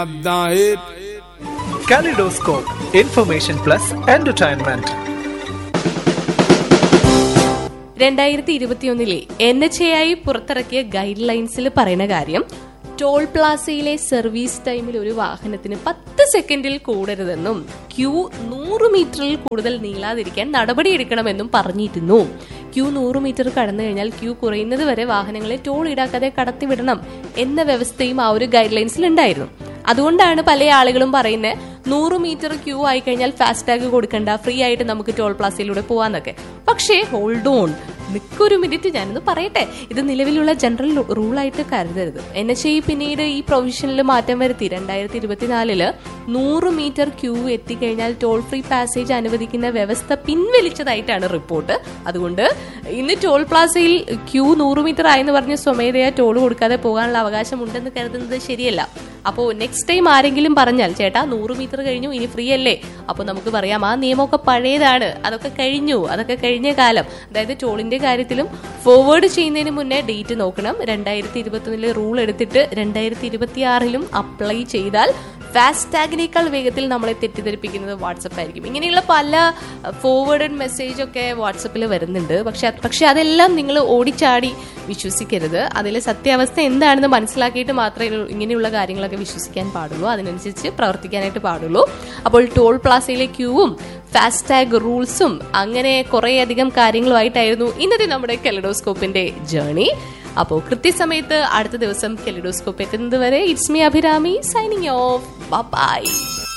Dahet Kaleidoscope, information plus entertainment. രണ്ടായിരത്തി ഇരുപത്തിയൊന്നിലെ N H A ആയി പുറത്തിറക്കിയ ഗൈഡ് ലൈൻസിൽ പറയുന്ന കാര്യം ടോൾ പ്ലാസയിലെ സർവീസ് ടൈമിൽ ഒരു വാഹനത്തിന് പത്ത് സെക്കൻഡിൽ കൂടരുതെന്നും ക്യൂ നൂറ് മീറ്ററിൽ കൂടുതൽ നീളാതിരിക്കാൻ നടപടിയെടുക്കണമെന്നും പറഞ്ഞിരുന്നു ക്യൂ നൂറ് മീറ്റർ കടന്നു കഴിഞ്ഞാൽ ക്യൂ കുറയുന്നത് വരെ വാഹനങ്ങളെ ടോൾ ഈടാക്കാതെ കടത്തിവിടണം എന്ന വ്യവസ്ഥയും ആ ഒരു ഗൈഡ് ലൈൻസിൽ ഉണ്ടായിരുന്നു അതുകൊണ്ടാണ് പല ആളുകളും പറയുന്നത് നൂറ് മീറ്റർ ക്യൂ ആയി കഴിഞ്ഞാൽ ഫാസ്ടാഗ് കൊടുക്കണ്ട ഫ്രീ ആയിട്ട് നമുക്ക് ടോൾ പ്ലാസയിലൂടെ പോവാന്നൊക്കെ പക്ഷേ ഹോൾഡ് ഓൺ നിൽക്കൊരു മിനിറ്റ് ഞാനൊന്ന് പറയട്ടെ ഇത് നിലവിലുള്ള ജനറൽ റൂളായിട്ട് കരുതരുത് എൻ എച്ച് ഐ പിന്നീട് ഈ പ്രൊവിഷനിൽ മാറ്റം വരുത്തി രണ്ടായിരത്തി ഇരുപത്തിനാലില് നൂറ് മീറ്റർ ക്യൂ എത്തിക്കഴിഞ്ഞാൽ ടോൾ ഫ്രീ പാസേജ് അനുവദിക്കുന്ന വ്യവസ്ഥ പിൻവലിച്ചതായിട്ടാണ് റിപ്പോർട്ട് അതുകൊണ്ട് ഇന്ന് ടോൾ പ്ലാസയിൽ ക്യൂ നൂറ് മീറ്റർ ആയെന്ന് പറഞ്ഞ് സ്വമേധയാ ടോൾ കൊടുക്കാതെ പോകാനുള്ള അവകാശം ഉണ്ടെന്ന് കരുതുന്നത് ശരിയല്ല അപ്പോൾ നെക്സ്റ്റ് ടൈം ആരെങ്കിലും പറഞ്ഞാൽ ചേട്ടാ നൂറ് മീറ്റർ കഴിഞ്ഞു ഇനി ഫ്രീ അല്ലേ അപ്പോൾ നമുക്ക് പറയാം ആ നിയമമൊക്കെ പഴയതാണ് അതൊക്കെ കഴിഞ്ഞു അതൊക്കെ കഴിഞ്ഞ കാലം അതായത് ടോളിന്റെ കാര്യത്തിലും ഫോർവേഡ് ചെയ്യുന്നതിന് മുന്നേ ഡേറ്റ് നോക്കണം രണ്ടായിരത്തി ഇരുപത്തൊന്നിലെ റൂൾ എടുത്തിട്ട് രണ്ടായിരത്തി ഇരുപത്തി ആറിലും അപ്ലൈ ചെയ്താൽ ഫാസ്ടാഗിനേക്കാൾ വേഗത്തിൽ നമ്മളെ തെറ്റിദ്ധരിപ്പിക്കുന്നത് വാട്സപ്പ് ആയിരിക്കും ഇങ്ങനെയുള്ള പല ഫോർവേഡഡ് മെസ്സേജ് ഒക്കെ വാട്സപ്പിൽ വരുന്നുണ്ട് പക്ഷെ പക്ഷെ അതെല്ലാം നിങ്ങൾ ഓടിച്ചാടി വിശ്വസിക്കരുത് അതിലെ സത്യാവസ്ഥ എന്താണെന്ന് മനസ്സിലാക്കിയിട്ട് മാത്രമേ ഇങ്ങനെയുള്ള കാര്യങ്ങളൊക്കെ വിശ്വസിക്കാൻ പാടുള്ളൂ അതിനനുസരിച്ച് പ്രവർത്തിക്കാനായിട്ട് പാടുള്ളൂ അപ്പോൾ ടോൾ പ്ലാസയിലെ ക്യൂവും ഫാസ്ടാഗ് റൂൾസും അങ്ങനെ കുറേയധികം കാര്യങ്ങളുമായിട്ടായിരുന്നു ഇന്നത്തെ നമ്മുടെ കെലഡോസ്കോപ്പിന്റെ ജേണി അപ്പോൾ കൃത്യസമയത്ത് അടുത്ത ദിവസം കെലിഡോസ്കോപ്പ് എത്തുന്നത് വരെ it's me Abhirami signing off by